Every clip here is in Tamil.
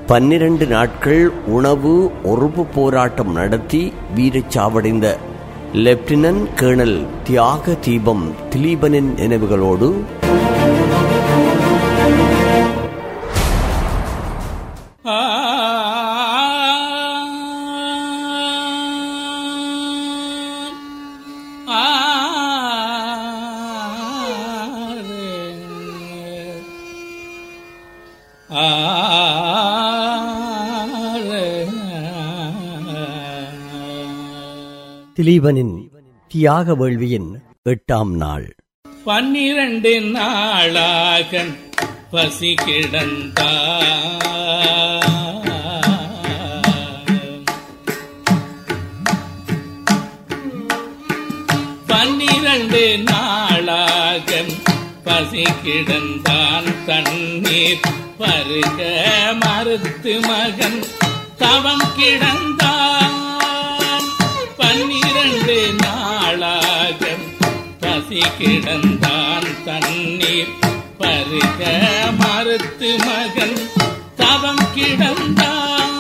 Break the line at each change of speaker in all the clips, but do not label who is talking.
பன்னிரண்டு நாட்கள் உணவு ஒறுப்பு போராட்டம் நடத்தி வீரச்சாவடைந்த லெப்டினன்ட் கேர்னல் தியாக தீபம் திலீபனின் நினைவுகளோடு திலீபனின் தியாக வேள்வியின் எட்டாம் நாள்
பன்னிரண்டு நாளாக பசி கிடந்தா பன்னிரண்டு நாளாக பசி கிடந்தான் தண்ணீர் பருக மறுத்து மகன் தவம் கிடந்தான் பன்னிரண்டு நாளாக பசி கிடந்தான் தண்ணீர் பருக மறுத்து மகன் தவம் கிடந்தான்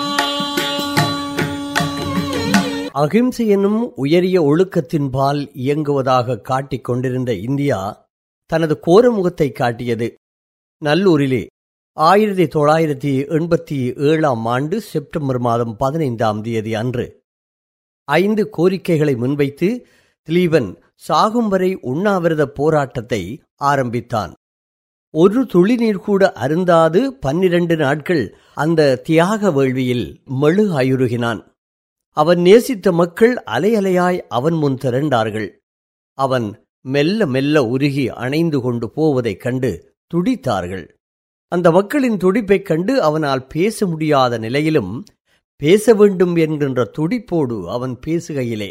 அகிம்சை என்னும் உயரிய ஒழுக்கத்தின்பால் இயங்குவதாக காட்டிக் கொண்டிருந்த இந்தியா தனது கோரமுகத்தை காட்டியது நல்லூரிலே ஆயிரத்தி தொள்ளாயிரத்தி எண்பத்தி ஏழாம் ஆண்டு செப்டம்பர் மாதம் பதினைந்தாம் தேதி அன்று ஐந்து கோரிக்கைகளை முன்வைத்து திலீபன் சாகும் வரை உண்ணாவிரத போராட்டத்தை ஆரம்பித்தான் ஒரு துளி நீர் கூட அருந்தாது பன்னிரண்டு நாட்கள் அந்த தியாக வேள்வியில் மெழு ஆயுருகினான் அவன் நேசித்த மக்கள் அலையலையாய் அவன் முன் திரண்டார்கள் அவன் மெல்ல மெல்ல உருகி அணைந்து கொண்டு போவதைக் கண்டு துடித்தார்கள் அந்த மக்களின் துடிப்பைக் கண்டு அவனால் பேச முடியாத நிலையிலும் பேச வேண்டும் என்கின்ற துடிப்போடு அவன் பேசுகையிலே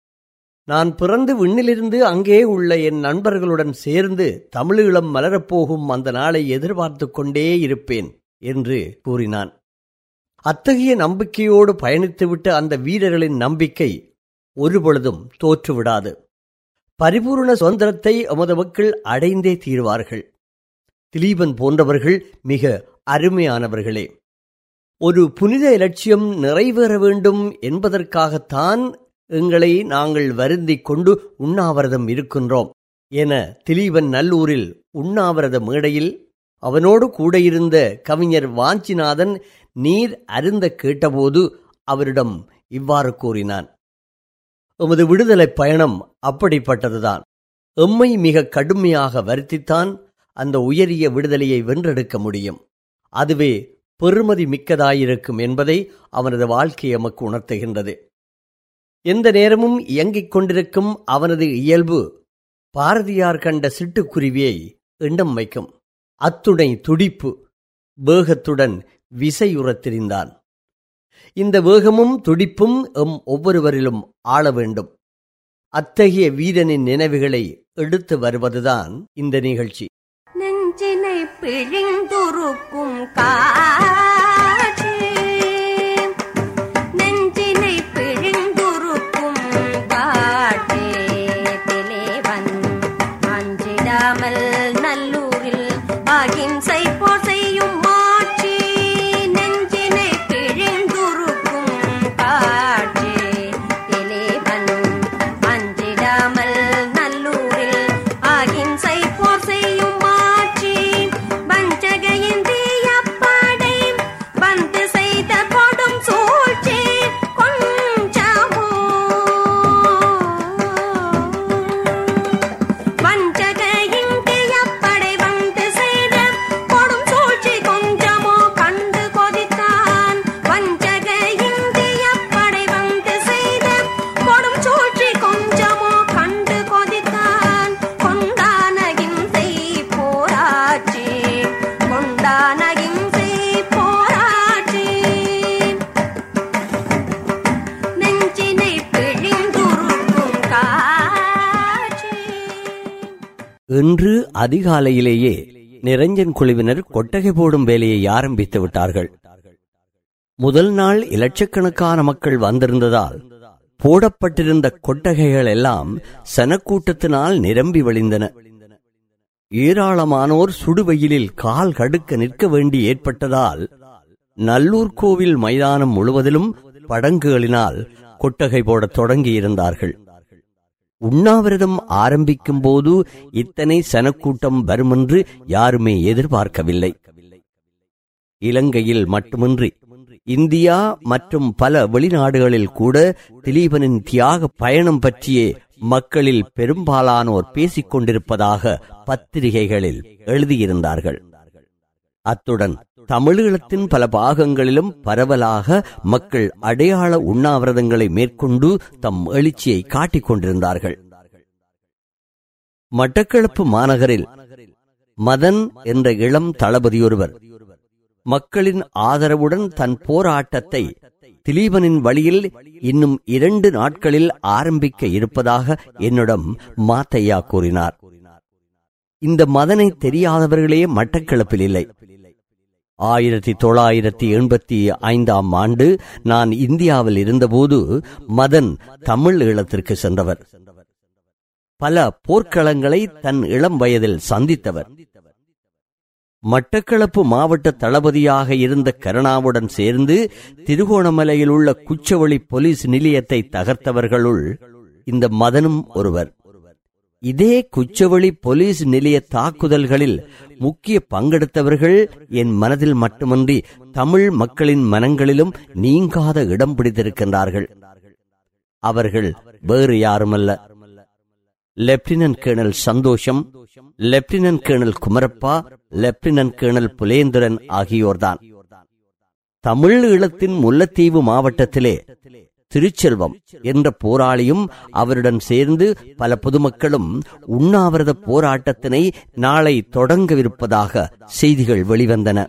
நான் பிறந்து விண்ணிலிருந்து அங்கே உள்ள என் நண்பர்களுடன் சேர்ந்து தமிழீழம் மலரப்போகும் அந்த நாளை எதிர்பார்த்து கொண்டே இருப்பேன் என்று கூறினான் அத்தகைய நம்பிக்கையோடு பயணித்துவிட்ட அந்த வீரர்களின் நம்பிக்கை ஒருபொழுதும் தோற்றுவிடாது பரிபூர்ண சுதந்திரத்தை எமது மக்கள் அடைந்தே தீர்வார்கள் திலீபன் போன்றவர்கள் மிக அருமையானவர்களே ஒரு புனித இலட்சியம் நிறைவேற வேண்டும் என்பதற்காகத்தான் எங்களை நாங்கள் வருந்திக் கொண்டு உண்ணாவிரதம் இருக்கின்றோம் என திலீபன் நல்லூரில் உண்ணாவிரத மேடையில் அவனோடு கூட இருந்த கவிஞர் வாஞ்சிநாதன் நீர் அருந்த கேட்டபோது அவரிடம் இவ்வாறு கூறினான் எமது விடுதலைப் பயணம் அப்படிப்பட்டதுதான் எம்மை மிக கடுமையாக வருத்தித்தான் அந்த உயரிய விடுதலையை வென்றெடுக்க முடியும் அதுவே பெருமதி மிக்கதாயிருக்கும் என்பதை அவனது வாழ்க்கை எமக்கு உணர்த்துகின்றது எந்த நேரமும் இயங்கிக் கொண்டிருக்கும் அவனது இயல்பு பாரதியார் கண்ட சிட்டுக்குருவியை எண்ணம் வைக்கும் அத்துணை துடிப்பு வேகத்துடன் விசையுறத் திரிந்தான் இந்த வேகமும் துடிப்பும் எம் ஒவ்வொருவரிலும் ஆள வேண்டும் அத்தகைய வீரனின் நினைவுகளை எடுத்து வருவதுதான் இந்த நிகழ்ச்சி
நெஞ்சினை பிழிந்துருக்கும் காற்று நெஞ்சினை பிழிந்துருக்கும் காற்றே திலேவன் அஞ்சிடாமல் நல்லூரில் அகிம்சை போர் செய்யும் மாற்றி நெஞ்சினை பிழிந்துருக்கும் காற்றே திலேவன் அஞ்சிடாமல் நல்லூரில் அகிம்சை போர் செய்யும் மாற்றி வஞ்சகையின் தீயப்படை வந்து செய்த கொடும் சூழ்ச்சி கொஞ்சமோ வஞ்சகையின் தீயப்படை வந்து செய்த கொடும் சூழ்ச்சி கொஞ்சமோ கண்டு கொதித்தான் வஞ்சகையின் தீயப்படை வந்து செய்த கொடும் சூழ்ச்சி கொஞ்சமோ கண்டு கொதித்தான் கொண்டானகிம்சை போராட்சி கொண்டானகிம்சை போராட்சி நெஞ்சினை பிழிந்துருக்கும் காட்சி
இன்று அதிகாலையிலேயே நிரஞ்சன் குழுவினர் கொட்டகை போடும் வேலையை ஆரம்பித்து விட்டார்கள் முதல் நாள் இலட்சக்கணக்கான மக்கள் வந்திருந்ததால் போடப்பட்டிருந்த கொட்டகைகள் எல்லாம் சனக்கூட்டத்தினால் நிரம்பி வழிந்தன ஏராளமானோர் சுடுவெயிலில் கால் கடுக்க நிற்க வேண்டி ஏற்பட்டதால் நல்லூர் கோவில் மைதானம் முழுவதிலும் படங்குகளினால் கொட்டகை போடத் தொடங்கியிருந்தார்கள் உண்ணாவிரதம் ஆரம்பிக்கும் போது இத்தனை சனக்கூட்டம் வருமென்று யாருமே எதிர்பார்க்கவில்லை இலங்கையில் மட்டுமின்றி இந்தியா மற்றும் பல வெளிநாடுகளில் கூட திலீபனின் தியாக பயணம் பற்றியே மக்களில் பெரும்பாலானோர் பேசிக் கொண்டிருப்பதாக பத்திரிகைகளில் எழுதியிருந்தார்கள் அத்துடன் தமிழீழத்தின் பல பாகங்களிலும் பரவலாக மக்கள் அடையாள உண்ணாவிரதங்களை மேற்கொண்டு தம் எழுச்சியை காட்டிக் கொண்டிருந்தார்கள் மட்டக்களப்பு மாநகரில் மதன் என்ற இளம் தளபதியொருவர் மக்களின் ஆதரவுடன் தன் போராட்டத்தை திலீபனின் வழியில் இன்னும் இரண்டு நாட்களில் ஆரம்பிக்க இருப்பதாக என்னிடம் மாத்தையா கூறினார் இந்த மதனை தெரியாதவர்களே மட்டக்களப்பில் இல்லை ஆயிரத்தி தொள்ளாயிரத்தி எண்பத்தி ஐந்தாம் ஆண்டு நான் இந்தியாவில் இருந்தபோது மதன் தமிழ் ஈழத்திற்கு சென்றவர் பல போர்க்களங்களை தன் இளம் வயதில் சந்தித்தவர் மட்டக்களப்பு மாவட்ட தளபதியாக இருந்த கருணாவுடன் சேர்ந்து திருகோணமலையில் உள்ள குச்சவெளி போலீஸ் நிலையத்தை தகர்த்தவர்களுள் இந்த மதனும் ஒருவர் இதே குச்சவெளி போலீஸ் நிலைய தாக்குதல்களில் முக்கிய பங்கெடுத்தவர்கள் என் மனதில் மட்டுமன்றி தமிழ் மக்களின் மனங்களிலும் நீங்காத இடம் பிடித்திருக்கின்றார்கள் அவர்கள் வேறு யாருமல்ல lieutenant colonel Santhosham lieutenant colonel Kumarappa lieutenant colonel Pulendran ஆகியோர்தான் தமிழ் ஈழத்தின் முல்லைத்தீவு மாவட்டத்திலே திருச்செல்வம் என்ற போராளியும் அவருடன் சேர்ந்து பல பொதுமக்களும் உண்ணாவிரத போராட்டத்தினை நாளை தொடங்கவிருப்பதாக செய்திகள் வெளிவந்தன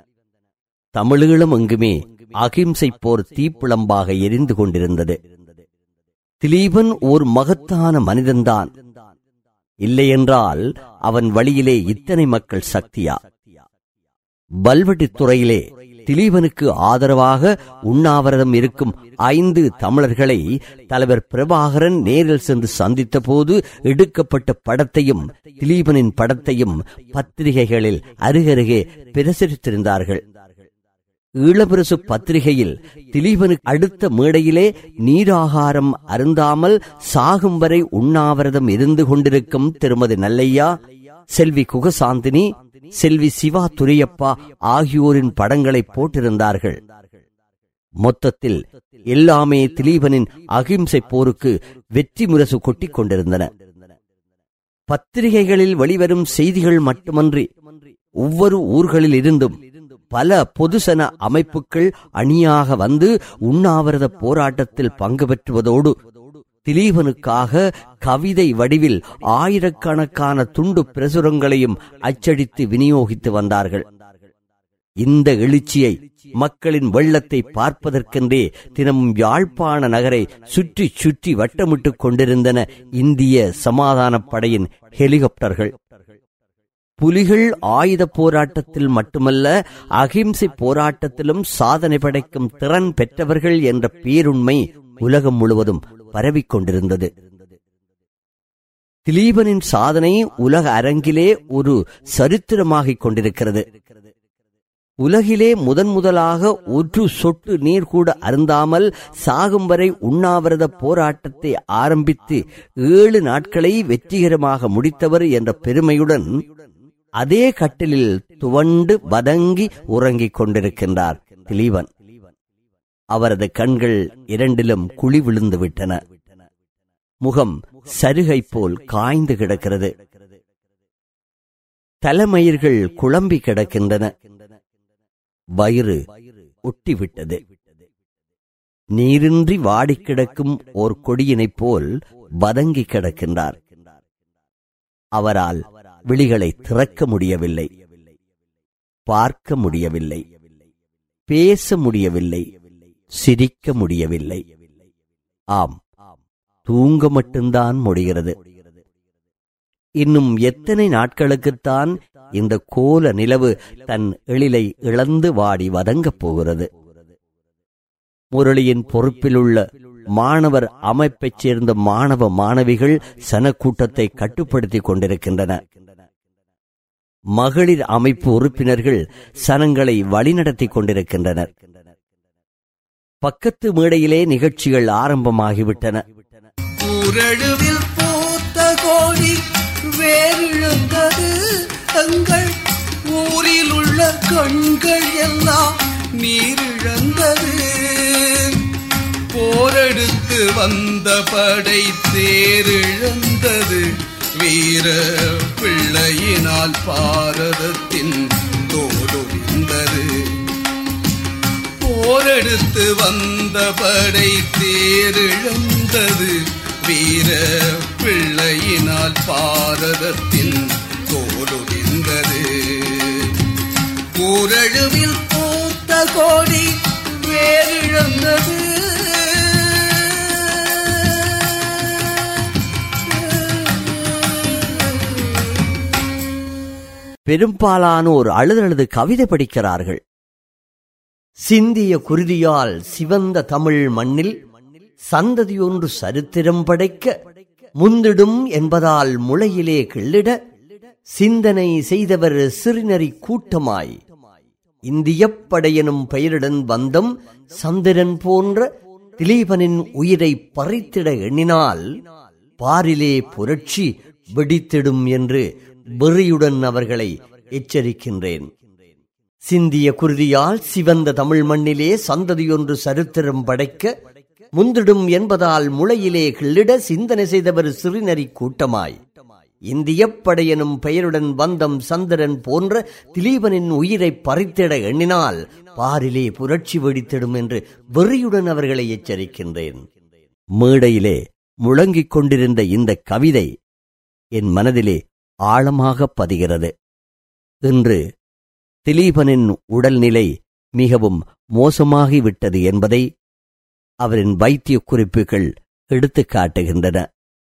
தமிழீழம் எங்குமே அகிம்சை போர் தீப்பிழம்பாக எரிந்து கொண்டிருந்தது திலீபன் ஓர் மகத்தான மனிதன்தான் இல்லையென்றால் அவன் வழியிலே இத்தனை மக்கள் சக்தியா பல்வெட்டித் துறையிலே திலீபனுக்கு ஆதரவாக உண்ணாவிரதம் இருக்கும் ஐந்து தமிழர்களை தலைவர் பிரபாகரன் நேரில் சென்று சந்தித்த போது எடுக்கப்பட்ட படத்தையும் திலீபனின் படத்தையும் பத்திரிகைகளில் அருகருகே பிரசுரித்திருந்தார்கள் ஈழபிரசு பத்திரிகையில் திலீபனுக்கு அடுத்த மேடையிலே நீராகாரம் அருந்தாமல் சாகும் வரை உண்ணாவிரதம் இருந்து கொண்டிருக்கும் திருமதி நல்லையா செல்வி குகசாந்தினி செல்வி சிவா துரையப்பா ஆகியோரின் படங்களை போட்டிருந்தார்கள் மொத்தத்தில் எல்லாமே திலீபனின் அகிம்சை போருக்கு வெற்றி முரசு கொட்டிக் கொண்டிருந்தன பத்திரிகைகளில் வெளிவரும் செய்திகள் மட்டுமன்றி ஒவ்வொரு ஊர்களில் இருந்தும் பல பொதுசன அமைப்புகள் அணியாக வந்து உண்ணாவிரத போராட்டத்தில் பங்கு பெற்றுவதோடு திலீபனுக்காக கவிதை வடிவில் ஆயிரக்கணக்கான துண்டு பிரசுரங்களையும் அச்சடித்து விநியோகித்து வந்தார்கள் இந்த எழுச்சியை மக்களின் வெள்ளத்தை பார்ப்பதற்கென்றே தினமும் யாழ்ப்பாண நகரை சுற்றி சுற்றி வட்டமிட்டுக் கொண்டிருந்தன இந்திய சமாதானப் படையின் ஹெலிகாப்டர்கள் புலிகள் ஆயுத போராட்டத்தில் மட்டுமல்ல அகிம்சை போராட்டத்திலும் சாதனை படைக்கும் திறன் பெற்றவர்கள் என்ற பேருண்மை உலகம் முழுவதும் பரவிக் கொண்டிருந்தது திலீபனின் சாதனை உலக அரங்கிலே ஒரு சரித்திரமாகிக் கொண்டிருக்கிறது உலகிலே முதன் முதலாக ஒரு சொட்டு நீர் கூட அருந்தாமல் சாகும் வரை உண்ணாவிரத போராட்டத்தை ஆரம்பித்து ஏழு நாட்களை வெற்றிகரமாக முடித்தவர் என்ற பெருமையுடன் அதே கட்டிலில் துவண்டு வதங்கி உறங்கிக் கொண்டிருக்கின்றார் திலீபன் அவரது கண்கள் இரண்டிலும் குழி விழுந்து விட்டன முகம் சருகை போல் காய்ந்து கிடக்கிறது தலைமயிர்கள் குழம்பி கிடக்கின்றன வயிறு ஒட்டிவிட்டது நீரின்றி வாடிக் கிடக்கும் ஓர் கொடியினைப் போல் வதங்கி கிடக்கின்றார் அவரால் விழிகளை திறக்க முடியவில்லை பார்க்க முடியவில்லை பேச முடியவில்லை சிரிக்க முடியவில்லை ஆம் தூங்க மட்டும்தான் முடிகிறது இன்னும் எத்தனை நாட்களுக்குத்தான் இந்த கோல நிலவு தன் எழிலை இழந்து வாடி வதங்கப் போகிறது முரளியின் பொறுப்பிலுள்ள மாணவர் அமைப்பைச் சேர்ந்த மாணவ மாணவிகள் சனக்கூட்டத்தை கட்டுப்படுத்திக் கொண்டிருக்கின்றன மகளிர் அமைப்பு உறுப்பினர்கள் சனங்களை வழிநடத்திக் கொண்டிருக்கின்றனர் பக்கத்து மேடையிலே நிகழ்ச்சிகள் ஆரம்பமாகிவிட்டன
ஊரழுவில் பூத்த கோடி வேறிழந்தது எங்கள் ஊரில் உள்ள கண்கள் எல்லாம் நீரிழந்தது போரெடுத்து வந்த படை தேரிழந்தது வீர பிள்ளையினால் பாரதத்தின் தோடுவிந்தது போரெடுத்து வந்த படை தேரிழந்தது வீர பிள்ளையினால் பாரதத்தின் தோடுவிந்தது ஊரழுவில் பூத்த கோடி வேறிழந்தது
பெரும்பாலானோர் அழுதழுது கவிதை படிக்கிறார்கள் சிந்திய குருதியால் சிவந்த தமிழ் மண்ணில் சந்ததியொன்று சரித்திரம் படைக்க முந்திடும் என்பதால் முளையிலே கிள்ளிட சிந்தனை செய்தவர் சிறுநறி கூட்டமாய் இந்தியப் படையெனும் பெயருடன் வந்தம் சந்திரன் போன்ற திலீபனின் உயிரை பறித்திட எண்ணினால் பாரிலே புரட்சி வெடித்திடும் என்று வெறியுடன் அவர்களை எச்சரிக்கின்றேன் சிந்திய குருதியால் சிவந்த தமிழ் மண்ணிலே சந்ததியொன்று சரித்திரம் படைக்க முந்திடும் என்பதால் முளையிலே கிள்ளிட சிந்தனை செய்தவர் சிறுநறி கூட்டமாய் இந்தியப் படையெனும் பெயருடன் வந்தம் சந்திரன் போன்ற திலீபனின் உயிரை பறித்திட எண்ணினால் பாரிலே புரட்சி வெடித்திடும் என்று வெறியுடன் அவர்களை எச்சரிக்கின்றேன் மேடையிலே முழங்கிக் கொண்டிருந்த இந்த கவிதை என் மனதிலே ஆழமாக பதிகிறது இன்று திலீபனின் உடல்நிலை மிகவும் மோசமாகிவிட்டது என்பதை அவரின் வைத்திய குறிப்புகள் எடுத்துக் காட்டுகின்றன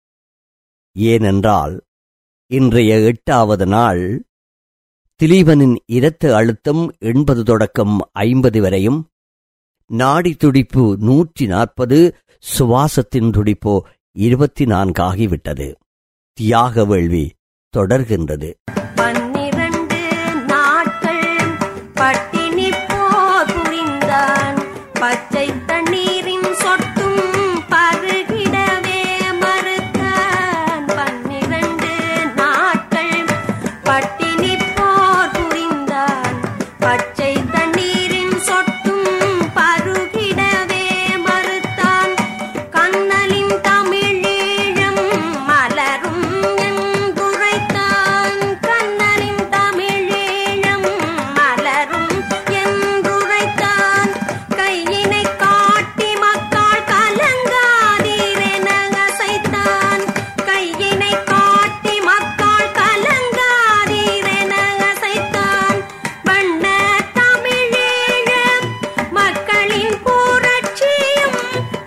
ஏனென்றால் இன்றைய எட்டாவது நாள் திலீபனின் இரத்த அழுத்தம் எண்பது தொடக்கம் ஐம்பது வரையும் நாடி துடிப்பு நூற்றி நாற்பது சுவாசத்தின் துடிப்போ இருபத்தி நான்காகிவிட்டது தியாக வேள்வி தொடர்கின்றது
பன்னிரண்டு நாட்கள் பட்டினி போர் புரிந்தான் பச்சை தண்ணீரின் சொட்டும் பருகிடவே மறுத்தான் பன்னிரண்டு நாட்கள் பட்டினி போர் புரிந்தான் பச்சை தண்ணீரின் சொட்டும் பருகிடவே மறுத்தான் கண்ணலின் தமிழீழம் மலரும் என்றுரைத்தான் கண்ணலின் தமிழீழம் மலரும் என்றுரைத்தான் கையினை காட்டி மக்கள் கலங்காதீரென அசைத்தான் கையினை காட்டி மக்கள் கலங்காதீரென அசைத்தான் வண்ண தமிழீழ மக்களின் புரட்சியும்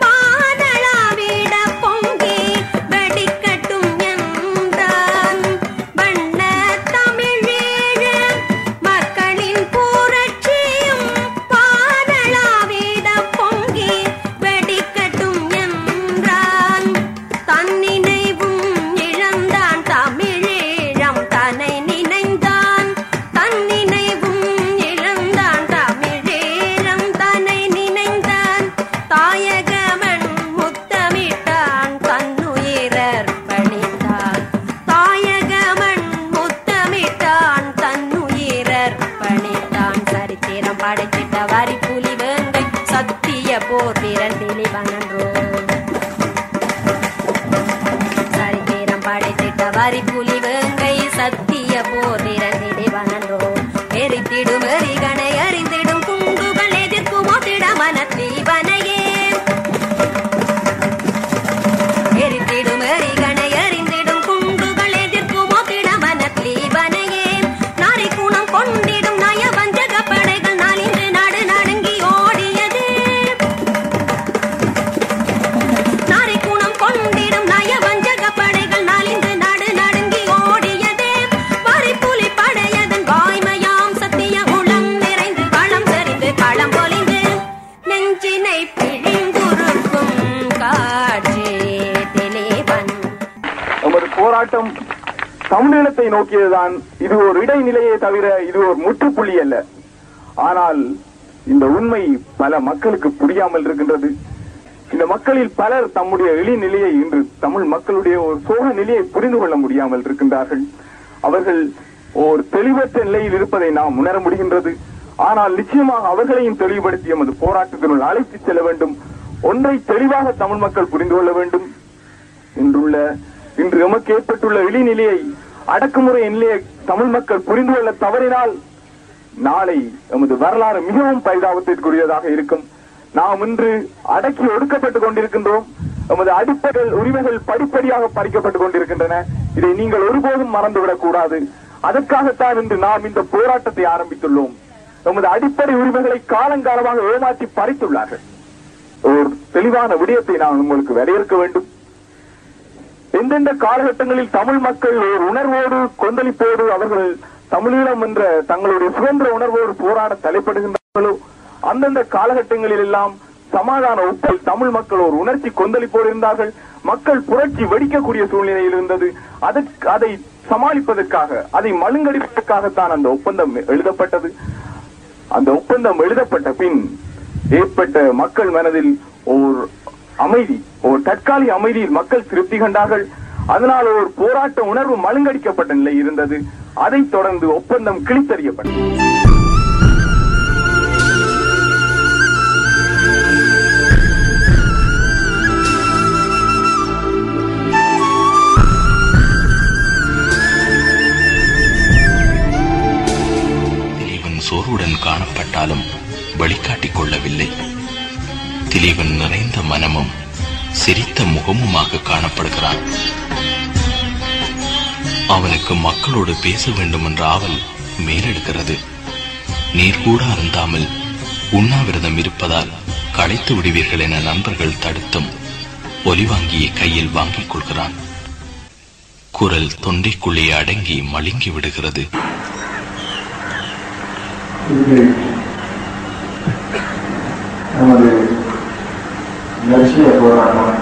பாதளாவிட பொங்கி வெடிக்கட்டும் என்றான் வண்ண தமிழீழ மக்களின் புரட்சியும் பாதளாவிட பொங்கி வெடிக்கட்டும் என்றான் தன்னினைவும் இழந்தான் தமிழீழம் தன்னை நினைந்தான் தன்னினைவும் இழந்தான் தமிழீழம் தன்னை நினைந்தான் தாயகமன் முத்தமிட்டான் தன்னுயிரர் பணித்தான் தாயகமன் முத்தமிட்டான் தன்னுயிரர் பணித்தான் சரித்திரம் படைச்சிட்ட வரி புலி வேங்கை சத்திய போர் வீரன் திலிவனன்றோ சரித்திரம் படைத்திட்ட வரி புலி வேங்கை சத்திய போர் வீரன் திலிவனன்றோ எரித்திடும் எரிகனை அறிந்திடும் குண்டுகள் எதிர்க்கும் ஒத்திட மனத்தீவனையே எரித்திடும் எரிகனை அறிந்திடும் குண்டுகள் எதிர்க்கும் ஒத்திட மனத்தீவனையே நாரி குணம் கொண்டிடும் நயவஞ்சக படைகள் நாளின்று நடு நடுங்கி ஓடியது நாரி குணம் கொண்டிடும் நயவஞ்சக படைகள் நாளின்று நடு நடுங்கி ஓடியதே வரி புலி
தமிழீழத்தை நோக்கியதுதான் இது ஒரு இடைநிலையே தவிர இது ஒரு முற்றுப்புள்ளி அல்ல ஆனால் இந்த உண்மை பல மக்களுக்கு புரியாமல் இருக்கின்றது இந்த மக்களில் பலர் தம்முடைய எளிநிலையை இன்று தமிழ் மக்களுடைய ஒரு சோக நிலையை புரிந்து கொள்ள முடியாமல் இருக்கின்றார்கள் அவர்கள் ஒரு தெளிவற்ற நிலையில் இருப்பதை நாம் உணர முடிகின்றது ஆனால் நிச்சயமாக அவர்களையும் தெளிவுபடுத்தி எமது போராட்டத்தினுள் அழைத்து செல்ல வேண்டும் ஒன்றை தெளிவாக தமிழ் மக்கள் புரிந்து கொள்ள வேண்டும் இன்றுள்ள இன்று எமக்கு ஏற்பட்டுள்ள இழிநிலையை அடக்குமுறை நிலையை தமிழ் மக்கள் புரிந்து கொள்ள தவறினால் நாளை எமது வரலாறு மிகவும் பரிதாபத்திற்குரியதாக இருக்கும் நாம் இன்று அடக்கி ஒடுக்கப்பட்டுக் கொண்டிருக்கின்றோம் எமது அடிப்படை உரிமைகள் படிப்படியாக பறிக்கப்பட்டுக் கொண்டிருக்கின்றன இதை நீங்கள் ஒருபோதும் மறந்துவிடக் கூடாது அதற்காகத்தான் இன்று நாம் இந்த போராட்டத்தை ஆரம்பித்துள்ளோம் எமது அடிப்படை உரிமைகளை காலங்காலமாக ஏமாற்றி பறித்துள்ளார்கள் ஒரு தெளிவான விடயத்தை நான் உங்களுக்கு வரையறுக்க வேண்டும் எந்தெந்த காலகட்டங்களில் தமிழ் மக்கள் ஒரு உணர்வோடு கொந்தளிப்போடு அவர்கள் தமிழீழம் என்ற தங்களுடைய சுதந்திர உணர்வோடு போராட தலைப்படுகின்றார்களோ அந்தந்த காலகட்டங்களில் எல்லாம் சமாதான ஒப்பல் தமிழ் மக்கள் ஒரு உணர்ச்சி கொந்தளிப்போடு இருந்தார்கள் மக்கள் புரட்சி வெடிக்கக்கூடிய சூழ்நிலையில் இருந்தது அதற்கு அதை சமாளிப்பதற்காக அதை மழுங்கடிப்பதற்காகத்தான் அந்த ஒப்பந்தம் எழுதப்பட்டது அந்த ஒப்பந்தம் எழுதப்பட்ட பின் ஏற்பட்ட மக்கள் மனதில் ஓர் அமைதி ஒரு தற்காலிக அமைதியில் மக்கள் திருப்தி கண்டார்கள் அதனால் ஒரு போராட்ட உணர்வு மழுங்கடிக்கப்பட்ட நிலை இருந்தது அதைத் தொடர்ந்து ஒப்பந்தம் கிழித்தறியப்பட்டது
திலீபன் சோர்வுடன் காணப்பட்டாலும் வெளிக்காட்டிக் கொள்ளவில்லை திலீபன் நிறைந்த மனமும் சிரித்த முகமுமாக காணப்படுகிறான் அவனுக்கு மக்களோடு பேச வேண்டும் என்ற ஆவல் மேலெடுக்கிறது நீர் கூட அருந்தாமல் உண்ணாவிரதம் இருப்பதால் களைத்து விடுவீர்கள் என நண்பர்கள் தடுத்தும் ஒலிவாங்கியை கையில் வாங்கிக் கொள்கிறான் குரல் தொண்டைக்குள்ளே அடங்கி மழுங்கி விடுகிறது
இது நமது லட்சிய போராட்டம்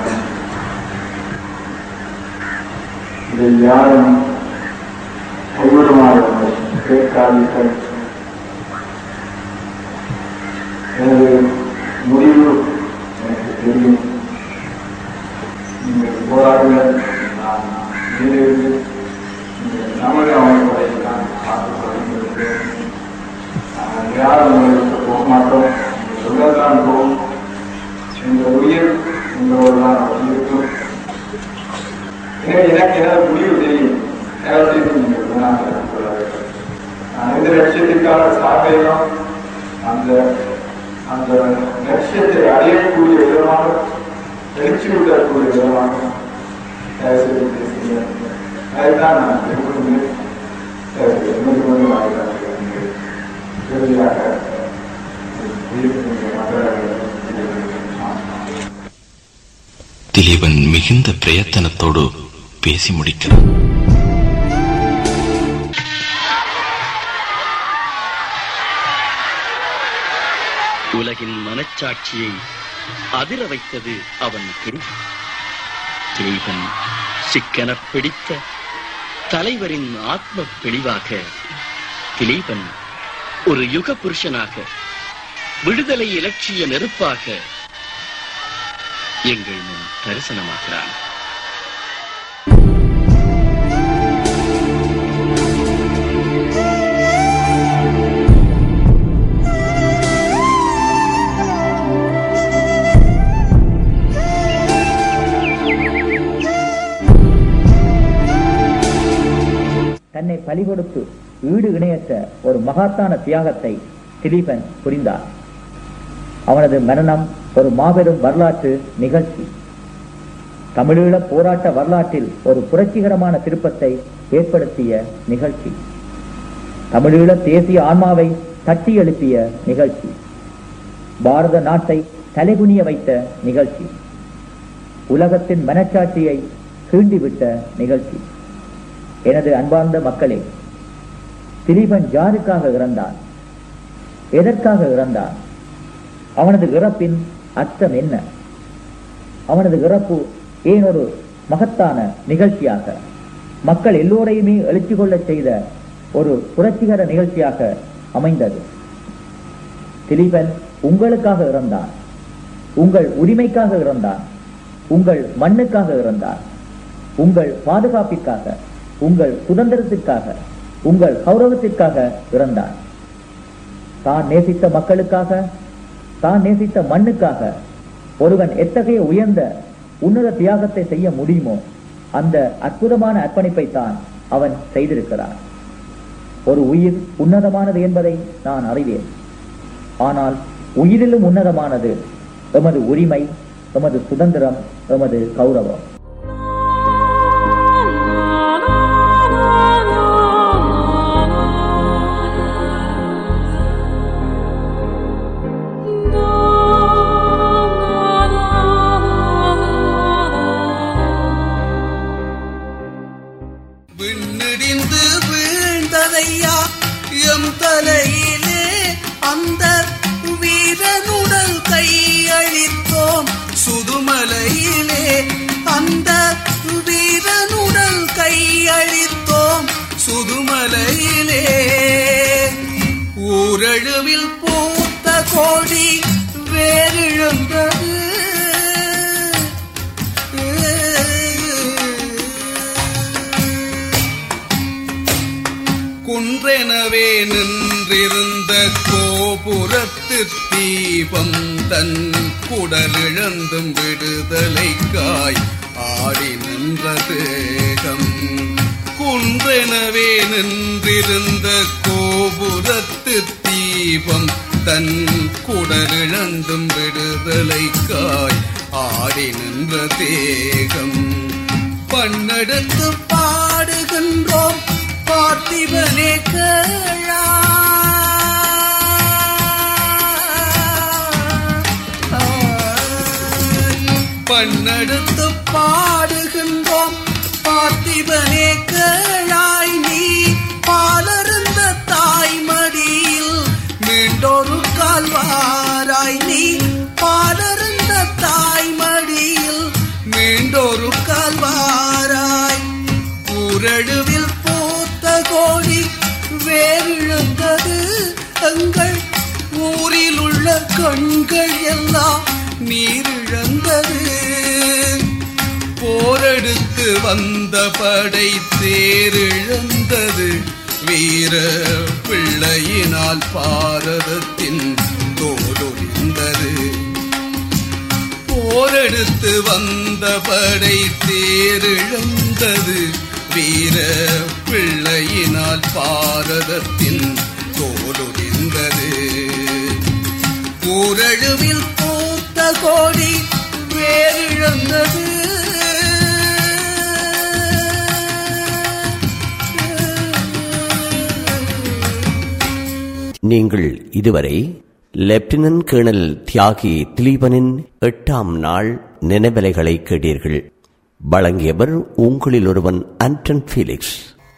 இதை யாரும் ஒவ்வொருமாக கேட்காதீர்கள் எனது முடிவு எனக்கு தெரியும் நீங்கள் போராடுங்கள் நான் இதிலிருந்து நீங்கள் நமது அமைப்பை நான் பார்த்துக் கொள்கிறேன் நாங்கள் யாரும் உங்களுக்கு போக மாட்டோம் சொல்லத்தான் போகும் எங்கள் உயிர் உங்களோடு தான் இருக்கும் எனவே எனக்கு எனது முடிவு தெரியும் நேரத்தில் நீங்கள் வேணாம் கொள்ள வேண்டும் நான் எந்த லட்சியத்திற்கான சார்பையும் அந்த அந்த லட்சியத்தை அடையக்கூடிய விதமாக எழுச்சி விடக்கூடிய விதமாக தயவு செய்து பேசுங்க அதைத்தான் நான் விரும்புகிறேன் தயவு செய்து என்னுடைய வந்து வாழ்க்கை இறுதியாக உயிர்ப்பின் மக்கள்
திலீபன் மிகுந்த பிரயத்தனத்தோடு பேசி முடிக்கிறான்
உலகின் மனச்சாட்சியை அதிர வைத்தது அவன் பிடி திலீபன் சிக்கனப் பிடித்த தலைவரின் ஆத்ம பிழிவாக திலீபன் ஒரு யுக புருஷனாக விடுதலை இலட்சிய நெருப்பாக எங்கள் முன் தரிசனமாகிறான்
தன்னை பலி கொடுத்து ஈடு இணையற்ற ஒரு மகாத்தான தியாகத்தை திலீபன் புரிந்தார் அவனது மரணம் ஒரு மாபெரும் வரலாற்று நிகழ்ச்சி தமிழீழ போராட்ட வரலாற்றில் ஒரு புரட்சிகரமான திருப்பத்தை ஏற்படுத்திய நிகழ்ச்சி தமிழீழ தேசிய ஆன்மாவை தட்டி எழுப்பிய நிகழ்ச்சி பாரத நாட்டை தலைகுனிய வைத்த நிகழ்ச்சி உலகத்தின் மனச்சாட்சியை கீண்டிவிட்ட நிகழ்ச்சி எனது அன்பார்ந்த மக்களே திலீபன் யாருக்காக இறந்தான் எதற்காக இறந்தான் அவனது இறப்பின் அர்த்தம் என்ன அவனது இறப்பு ஏன் ஒரு மகத்தான நிகழ்ச்சியாக மக்கள் எல்லோரையுமே எழுச்சி கொள்ளச் செய்த ஒரு புரட்சிகர நிகழ்ச்சியாக அமைந்தது திலீபன் உங்களுக்காக இறந்தான் உங்கள் உரிமைக்காக இறந்தான் உங்கள் மண்ணுக்காக இறந்தான் உங்கள் பாதுகாப்பிற்காக உங்கள் சுதந்திரத்திற்காக உங்கள் கௌரவத்திற்காக இறந்தான் தான் நேசித்த மக்களுக்காக தான் நேசித்த மண்ணுக்காக ஒருவன் எத்தகைய உயர்ந்த உன்னத தியாகத்தை செய்ய முடியுமோ அந்த அற்புதமான அர்ப்பணிப்பை தான் அவன் செய்திருக்கிறான் ஒரு உயிர் உன்னதமானது என்பதை நான் அறிவேன் ஆனால் உயிரிலும் உன்னதமானது எமது உரிமை எமது சுதந்திரம் எமது கௌரவம்
விண்ணிடிந்து வீழ்ந்ததையா எம் தலையிலே அந்த வீரனுடல் கையளித்தோம் சுதுமலையிலே அந்த வீரனுடல் கையளித்தோம் சுதுமலையிலே ஊரழுவில் பூத்த கோடி வேறிழந்தது குன்றெனவே நின்றிருந்த கோபுரத்து தீபம் தன் குடலிழந்தும் விடுதலைக்காய் ஆடி நின்ற தேகம் குன்றெனவே நின்றிருந்த கோபுரத்து தீபம் தன் குடலிழந்தும் விடுதலைக்காய் ஆடி நின்ற தேகம் பண்ணெடுத்து பாடுகின்றோம் பார்த்திபனே கேளா பண்ணெடுத்து பாடுகின்றோம் பார்த்திபனே கேளாய் நீ பாலருந்த தாய்மடியில் மீண்டொரு கால்வாராய் நீ பாலருந்த தாய்மடியில் மீண்டொரு கால்வாராய் ஊரழுவில் பூத்த கோடி வேறிழந்தது எங்கள் ஊரில் உள்ள கண்கள் எல்லாம் நீரிழந்தது போரெடுத்து வந்த படை தேரிழந்தது வீர பிள்ளையினால் பாரதத்தின் தோலொழிந்தது போரெடுத்து வந்த படை தேரிழந்தது வீர பிள்ளையினால் பாரதத்தின் தோலொழிந்தது ஊரழுவில் பூத்த கோடி வேறிழந்தது
நீங்கள் இதுவரை லெப்டினன்ட் கேர்னல் தியாகி திலீபனின் எட்டாம் நாள் நினைவலைகளை கேட்டீர்கள் வழங்கியவர் உங்களில் ஒருவன் ஆண்டன் ஃபீலிக்ஸ்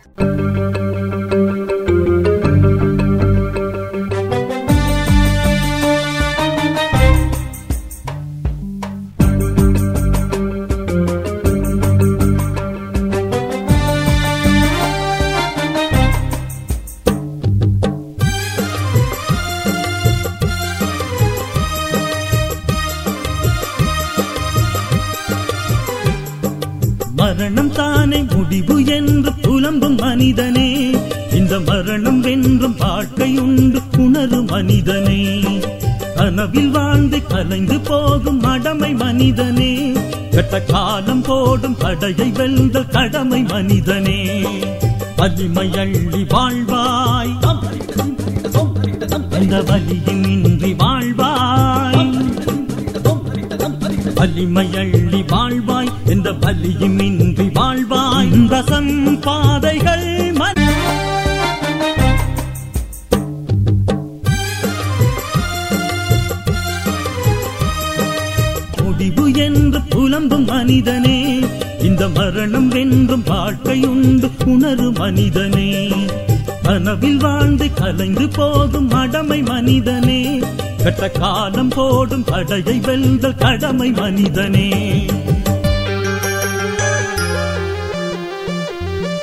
மரணம் தானே முடிவு என்று புலம்பும் மனிதனே இந்த மரணம் வென்றும் வாழ்க்கை உண்டு உணரும் மனிதனே கனவில் வாழ்ந்து கலைந்து போகும் மடமை மனிதனே கட்ட காலம் போடும் தடையை வெல்ந்த கடமை மனிதனே வலிமை அள்ளி வாழ்வாய் அந்த வலியும் இன்றி வாழ்வாய் வலிமை அள்ளி வாழ்வாய் என்ற வலியும் இன்றி வாழ்வாய் ரசம் பாதைகள் மன முடிவு என்று புலம்பும் மனிதனே இந்த மரணம் வென்றும் வாழ்க்கை உண்டு உணரும் மனிதனே கனவில் வாழ்ந்து கலைந்து போகும் மடமை மனிதனே கட்ட காலம் போடும் தடையை வெல்த கடமை மனிதனே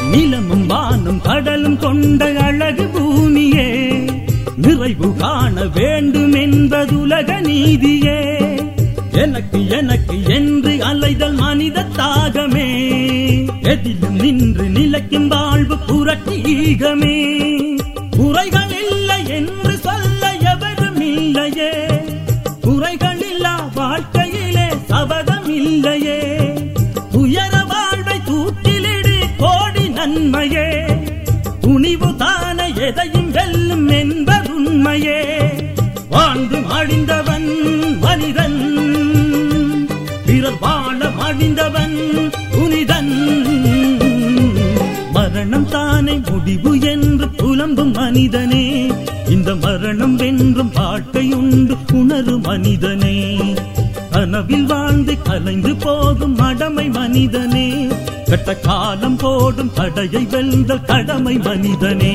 நிலமும் வானும் கடலும் கொண்ட அழகு பூமியே நிறைவு காண வேண்டும் என்பதுலக நீதியே எனக்கு எனக்கு என்று அலைதல் மனித தாகமே எதிலும் நின்று நிலைக்கும் வாழ்வு புரட்சி ஈகமே குறைகள் இல்லை என்று சொல்ல எவரும் இல்லையே குறைகள் இல்லா வாழ்க்கையிலே சபதம் இல்லையே உயர வாழ்வை தூக்கிலிடு கோடி நன்மையே துணிவு தான எதையும் வெல்லும் என்பதுண்மையே வாழ்ந்து மடிந்தவன் மனிதன் பிறர் வாழ மடிந்தவன் புனிதன் மரணம் தானே முடிவு என்று புலம்பும் மனிதனே இந்த மரணம் வென்றும் வாழ்க்கையுண்டு உணரு மனிதனே கனவில் வாழ்ந்து கலைந்து போகும் மடமை மனிதனே கட்ட காலம் போடும் தடையை வெல்ந்த கடமை மனிதனே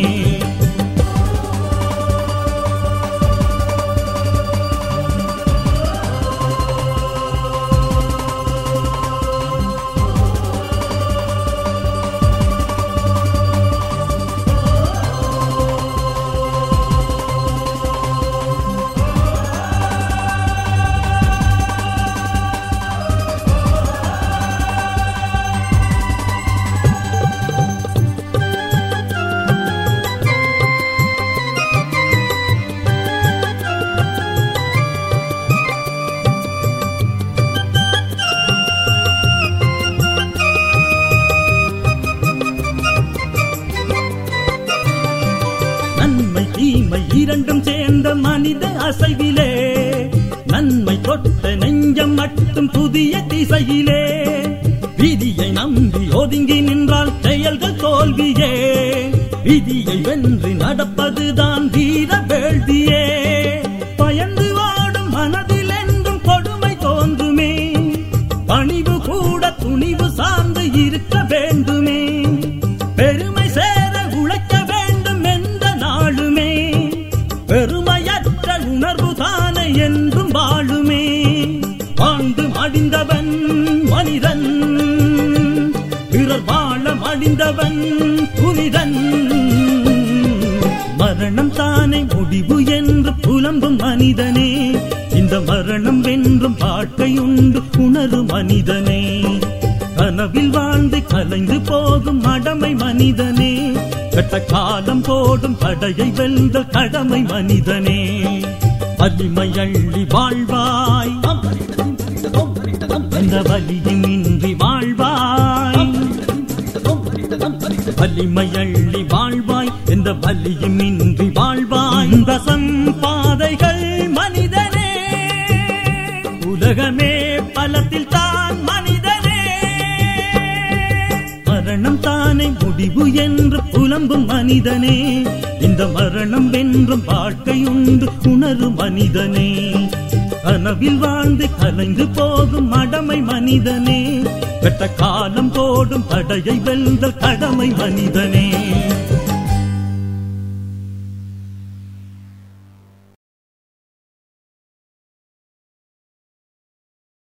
நன்மை தீமை இரண்டும் சேர்ந்த மனித அசைவிலே நன்மை தொட்ட நெஞ்சம் மட்டும் புதிய திசையிலே விதியை நம்பி ஒதுங்கி நின்றால் செயல்கள் தோல்வியே விதியை வென்று நடப்பதுதான் வீர வேள்வியே பயந்து வாடும் மனதில் என்றும் கொடுமை தோன்றுமே பணிவு கூட துணிவு சார்ந்து இருக்க வேண்டுமே பெருமை சேர உழைக்க வேண்டும் எந்த நாளுமே பெருமையற்ற உணர்வு தானே என்றும் வாழுமே வாழ்ந்து மடிந்தவன் மனிதன் பிறர் வாழ மடிந்தவன் புனிதன் மரணம் தானே முடிவு என்று புலம்பும் மனிதனே இந்த மரணம் வென்றும் வாழ்க்கையுண்டு உணரு மனிதனே கனவில் வாழ்ந்து கலைந்து போகும் மடமை மனிதனே கட்ட காலம் போடும் தடையை வெல்ந்த கடமை மனிதனே வலிமை அள்ளி வாழ்வாய் அந்த வலியும் இன்றி வாழ்வாய் வலிமை அள்ளி வாழ்வாய் எந்த வலியும் இன்றி வாழ்வாய் இந்த சம்பாதைகள் மனிதனே உலகமே பலத்தில் தான் மனிதனே மரணம் தானே முடிவு என்று புலம்பும் மனிதனே இந்த மரணம் வென்றும் வாழ்க்கையுண்டு உணரு மனிதனே கனவில் வாழ்ந்து கலைந்து போகும் மடமை மனிதனே கட்ட காலம் போடும் தடையை வெல்ந்த கடமை மனிதனே